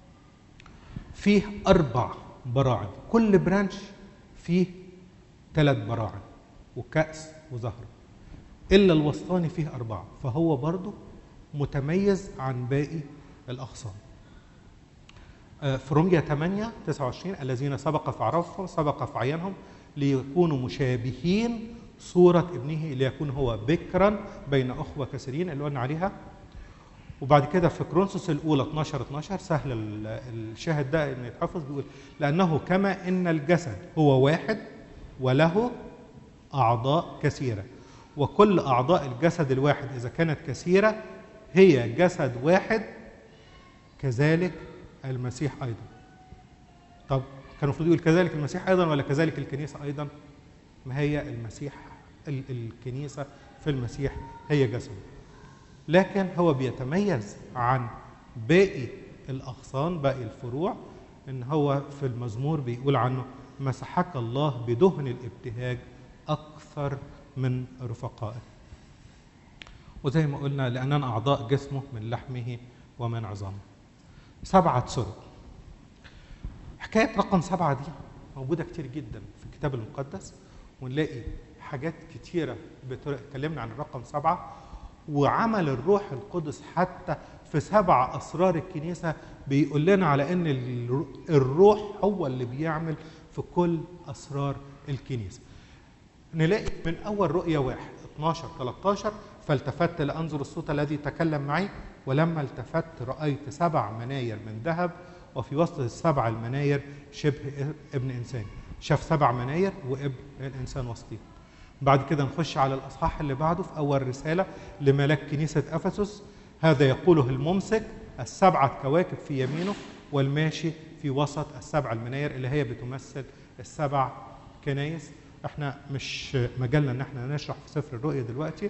فيه اربع براعم كل برانش فيه ثلاث براعم وكأس وزهرة إلا الوسطاني فيه أربعة فهو برضه متميز عن باقي الأغصان آه، في رومية 8 29 الذين سبق في عرفهم سبق في عينهم ليكونوا مشابهين صورة ابنه ليكون هو بكرا بين أخوة كثيرين اللي قلنا عليها وبعد كده في كرونسوس الأولى 12 12 سهل ال- الشاهد ده إنه يتحفظ بيقول لأنه كما إن الجسد هو واحد وله أعضاء كثيرة وكل أعضاء الجسد الواحد إذا كانت كثيرة هي جسد واحد كذلك المسيح أيضا طب كان المفروض يقول كذلك المسيح أيضا ولا كذلك الكنيسة أيضا ما هي المسيح ال- الكنيسة في المسيح هي جسده لكن هو بيتميز عن باقي الأغصان باقي الفروع إن هو في المزمور بيقول عنه مسحك الله بدهن الابتهاج أكثر من رفقائه وزي ما قلنا لأننا أعضاء جسمه من لحمه ومن عظامه سبعة سرق حكاية رقم سبعة دي موجودة كتير جدا في الكتاب المقدس ونلاقي حاجات كتيرة بتكلمنا عن الرقم سبعة وعمل الروح القدس حتى في سبع أسرار الكنيسة بيقول لنا على أن الر- الروح هو اللي بيعمل في كل أسرار الكنيسة نلاقي من أول رؤية واحد 12 13 فالتفت لأنظر الصوت الذي تكلم معي ولما التفت رأيت سبع مناير من ذهب وفي وسط السبع المناير شبه ابن إنسان شاف سبع مناير وابن الإنسان وسطيهم بعد كده نخش على الأصحاح اللي بعده في أول رسالة لملاك كنيسة أفسس هذا يقوله الممسك السبعة كواكب في يمينه والماشي في وسط السبع المناير اللي هي بتمثل السبع كنايس احنا مش مجالنا ان احنا نشرح في سفر الرؤيا دلوقتي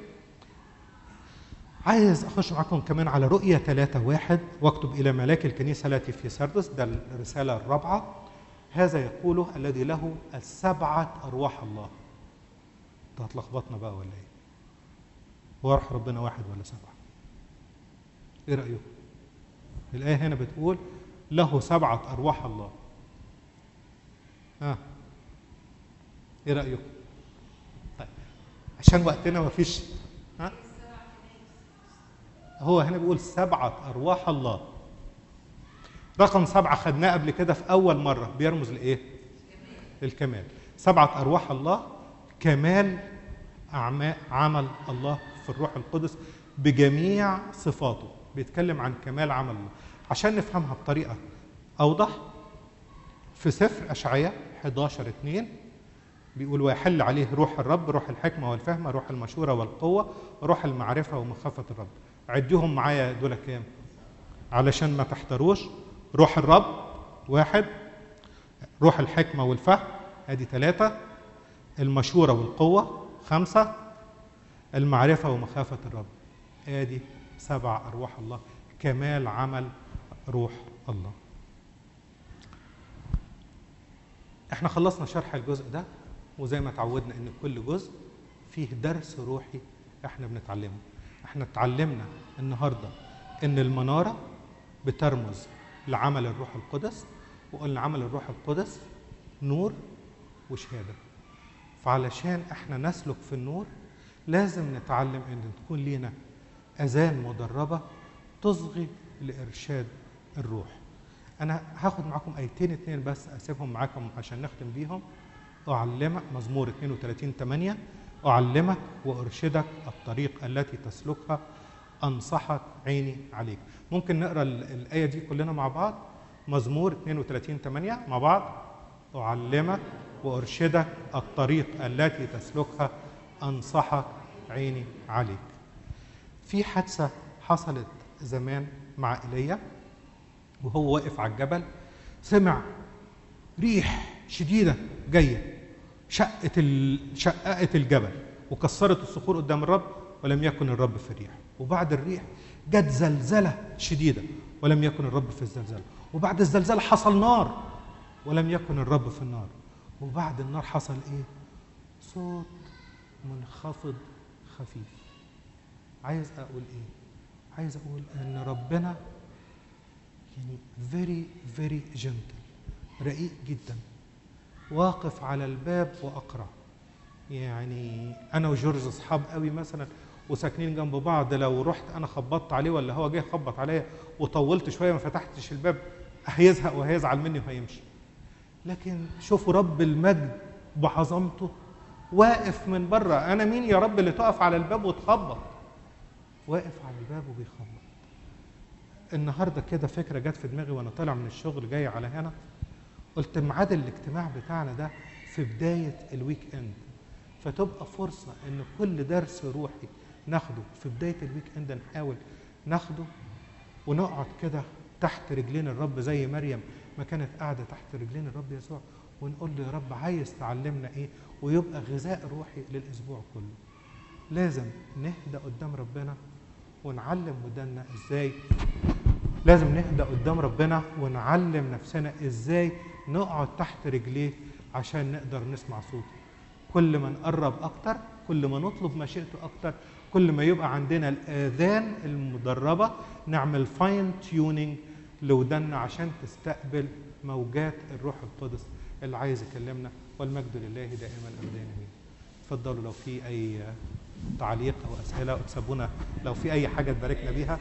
عايز اخش معاكم كمان على رؤية ثلاثة واحد واكتب الى ملاك الكنيسة التي في سردس ده الرسالة الرابعة هذا يقوله الذي له السبعة ارواح الله انت هتلخبطنا بقى ولا ايه؟ هو روح ربنا واحد ولا سبعة؟ ايه رأيكم؟ الآية هنا بتقول له سبعة أرواح الله. ها ايه رأيكم؟ طيب عشان وقتنا ما فيش ها؟ هو هنا بيقول سبعة أرواح الله. رقم سبعة خدناه قبل كده في أول مرة بيرمز لإيه؟ للكمال. سبعة أرواح الله كمال أعمال عمل الله في الروح القدس بجميع صفاته بيتكلم عن كمال عمل الله عشان نفهمها بطريقة أوضح في سفر أشعياء 11 2 بيقول ويحل عليه روح الرب روح الحكمة والفهم روح المشورة والقوة روح المعرفة ومخافة الرب عديهم معايا دول كام علشان ما تحتروش روح الرب واحد روح الحكمة والفهم ادي ثلاثة المشورة والقوة خمسة المعرفة ومخافة الرب ادي سبع أرواح الله كمال عمل روح الله احنا خلصنا شرح الجزء ده وزي ما تعودنا ان كل جزء فيه درس روحي احنا بنتعلمه احنا اتعلمنا النهارده ان المناره بترمز لعمل الروح القدس وقلنا عمل الروح القدس نور وشهاده فعلشان احنا نسلك في النور لازم نتعلم ان تكون لينا اذان مدربه تصغي لارشاد الروح انا هاخد معاكم ايتين اتنين بس اسيبهم معاكم عشان نختم بيهم اعلمك مزمور 32 8 اعلمك وارشدك الطريق التي تسلكها انصحك عيني عليك ممكن نقرا ال- الايه دي كلنا مع بعض مزمور 32 8 مع بعض اعلمك وارشدك الطريق التي تسلكها انصحك عيني عليك في حادثه حصلت زمان مع ايليا وهو واقف على الجبل سمع ريح شديده جايه شقت ال... شققت الجبل وكسرت الصخور قدام الرب ولم يكن الرب في الريح وبعد الريح جت زلزله شديده ولم يكن الرب في الزلزال وبعد الزلزال حصل نار ولم يكن الرب في النار وبعد النار حصل ايه صوت منخفض خفيف عايز اقول ايه عايز اقول ان ربنا يعني very very gentle رقيق جدا واقف على الباب واقرع يعني انا وجورج اصحاب قوي مثلا وساكنين جنب بعض لو رحت انا خبطت عليه ولا هو جه خبط عليا وطولت شويه ما فتحتش الباب هيزهق وهيزعل مني وهيمشي لكن شوفوا رب المجد بعظمته واقف من بره انا مين يا رب اللي تقف على الباب وتخبط واقف على الباب وبيخبط النهارده كده فكره جت في دماغي وانا طالع من الشغل جاي على هنا قلت ميعاد الاجتماع بتاعنا ده في بدايه الويك اند فتبقى فرصه ان كل درس روحي ناخده في بدايه الويك اند نحاول ناخده ونقعد كده تحت رجلين الرب زي مريم ما كانت قاعده تحت رجلين الرب يسوع ونقول له يا رب عايز تعلمنا ايه ويبقى غذاء روحي للاسبوع كله لازم نهدى قدام ربنا ونعلم ودنا ازاي لازم نهدى قدام ربنا ونعلم نفسنا ازاي نقعد تحت رجليه عشان نقدر نسمع صوته كل ما نقرب اكتر كل ما نطلب مشيئته اكتر كل ما يبقى عندنا الاذان المدربه نعمل فاين تيونينج لودنا عشان تستقبل موجات الروح القدس اللي عايز يكلمنا والمجد لله دائما ابدا امين اتفضلوا لو في اي تعليق او اسئله اكسبونا لو في اي حاجه تباركنا بيها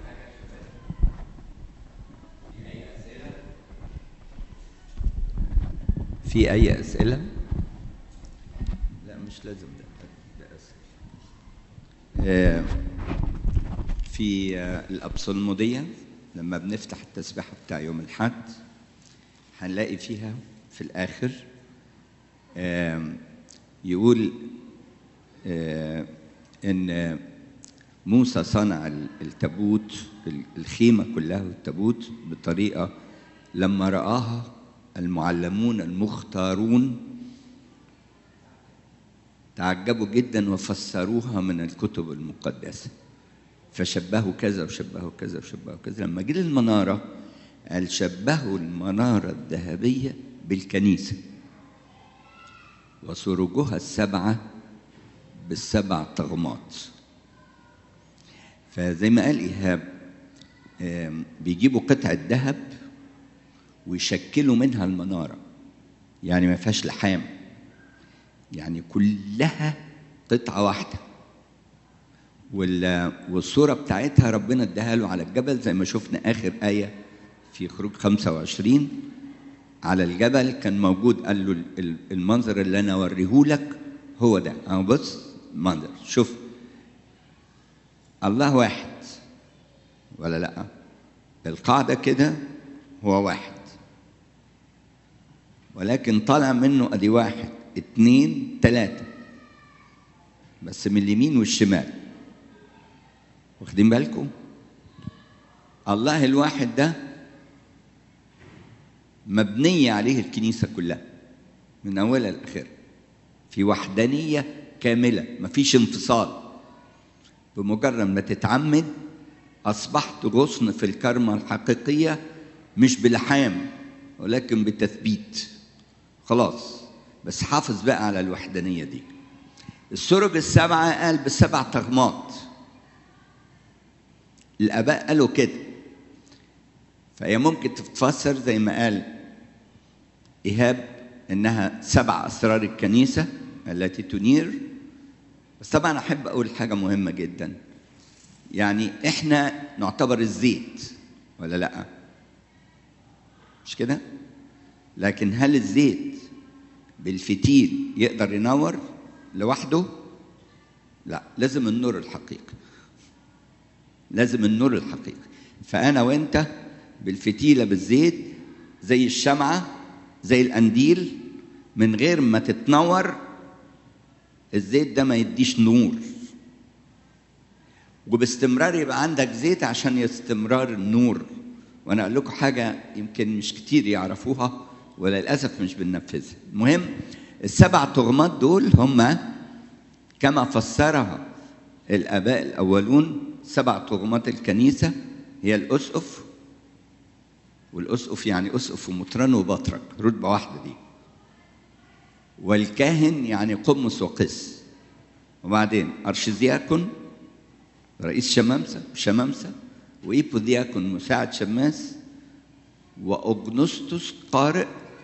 في أي أسئلة؟ لا مش لازم ده ده أسئلة. آه، في آه، الأبصلمودية لما بنفتح التسبيحة بتاع يوم الحد هنلاقي فيها في الآخر آم، يقول آه، إن موسى صنع ال- التابوت ال- الخيمة كلها والتابوت بطريقة لما رآها المعلمون المختارون تعجبوا جدا وفسروها من الكتب المقدسة فشبهوا كذا وشبهوا كذا وشبهوا كذا لما جه المنارة قال شبهوا المنارة الذهبية بالكنيسة وسروجها السبعة بالسبع طغمات فزي ما قال إيهاب آم، بيجيبوا قطعة ذهب ويشكلوا منها المنارة يعني ما فيهاش لحام يعني كلها قطعة واحدة وال- والصورة بتاعتها ربنا اداها له على الجبل زي ما شفنا آخر آية في خروج 25 على الجبل كان موجود قال له ال- ال- المنظر اللي أنا أوريه لك هو ده أهو بص منظر شوف الله واحد ولا لأ القاعدة كده هو واحد ولكن طالع منه ادي واحد اتنين تلاتة بس من اليمين والشمال واخدين بالكم الله الواحد ده مبنية عليه الكنيسة كلها من أولها لآخرها في وحدانية كاملة مفيش انفصال بمجرد ما تتعمد أصبحت غصن في الكرمة الحقيقية مش بلحام ولكن بتثبيت خلاص بس حافظ بقى على الوحدانية دي السرج السبعة قال بسبع تغمات الآباء قالوا كده فهي ممكن تتفسر زي ما قال إيهاب إنها سبع أسرار الكنيسة التي تنير بس طبعا أحب أقول حاجة مهمة جدا يعني إحنا نعتبر الزيت ولا لأ؟ مش كده؟ لكن هل الزيت بالفتيل يقدر ينور لوحده؟ لا لازم النور الحقيقي لازم النور الحقيقي فأنا وأنت بالفتيلة بالزيت زي الشمعة زي القنديل من غير ما تتنور الزيت ده ما يديش نور وباستمرار يبقى عندك زيت عشان استمرار النور وانا اقول لكم حاجه يمكن مش كتير يعرفوها وللاسف مش بننفذها المهم السبع تغمات دول هم كما فسرها الاباء الاولون سبع تغمات الكنيسه هي الاسقف والاسقف يعني اسقف ومطران وبطرك رتبه واحده دي والكاهن يعني قمص وقس وبعدين ارشدياكون رئيس شمامسه شمامسه وايبودياكون مساعد شماس واوجنوستوس قارئ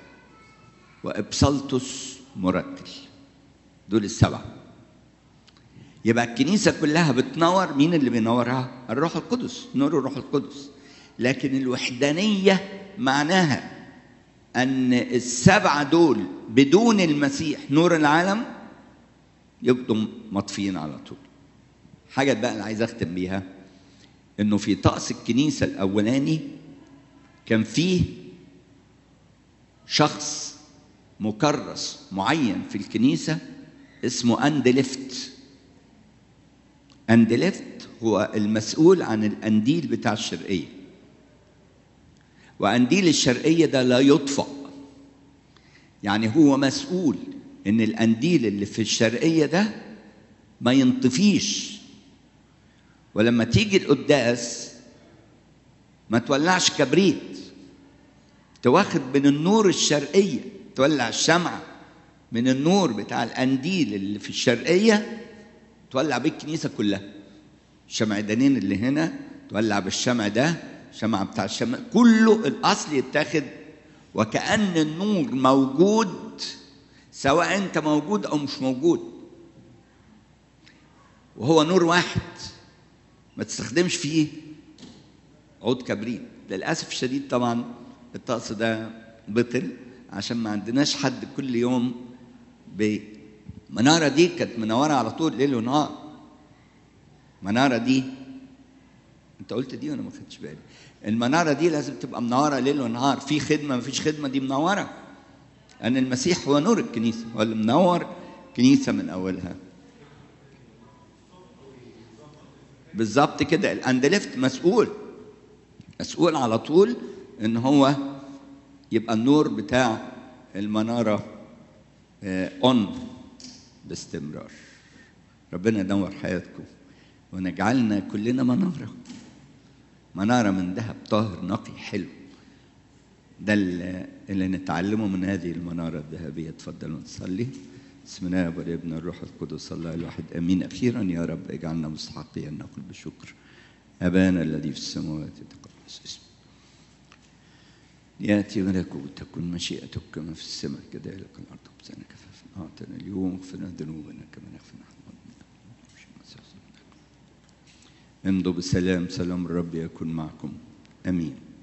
وابسلطس مرتل دول السبعه يبقى الكنيسه كلها بتنور مين اللي بينورها الروح القدس نور الروح القدس لكن الوحدانيه معناها ان السبعه دول بدون المسيح نور العالم يبقوا مطفيين على طول حاجه بقى اللي عايز اختم بيها انه في طقس الكنيسه الاولاني كان فيه شخص مكرس معين في الكنيسه اسمه اندلفت اندلفت هو المسؤول عن الانديل بتاع الشرقيه وانديل الشرقيه ده لا يطفأ يعني هو مسؤول ان الانديل اللي في الشرقيه ده ما ينطفيش ولما تيجي القداس ما تولعش كبريت تواخد من النور الشرقيه تولع الشمعه من النور بتاع الانديل اللي في الشرقيه تولع بيه الكنيسه كلها الشمعدانين اللي هنا تولع بالشمع ده الشمعة بتاع الشمع كله الأصل يتاخد وكأن النور موجود سواء أنت موجود أو مش موجود وهو نور واحد ما تستخدمش فيه عود كبريت للأسف الشديد طبعا الطقس ده بطل عشان ما عندناش حد كل يوم بمنارة دي كانت منورة على طول ليل ونهار منارة دي انت قلت دي وانا ما خدتش بالي المناره دي لازم تبقى منوره ليل ونهار في خدمه ما فيش خدمه دي منوره ان المسيح هو نور الكنيسه هو اللي منور كنيسه من اولها بالظبط كده الاندلفت مسؤول مسؤول على طول ان هو يبقى النور بتاع المناره اون باستمرار ربنا ينور حياتكم ونجعلنا كلنا مناره مناره من ذهب طاهر نقي حلو ده اللي نتعلمه من هذه المناره الذهبيه تفضلوا نصلي بسم الله والابن الروح القدس الله الواحد امين اخيرا يا رب اجعلنا مستحقين نقول بشكر ابانا الذي في السماوات تقدس اسمك ياتي ملكوتك تكن مشيئتك كما في السماء كذلك الارض خبزنا كفافنا اعطنا اليوم اغفر ذنوبنا كما نغفر نحن امضوا بالسلام سلام الرب يكون معكم امين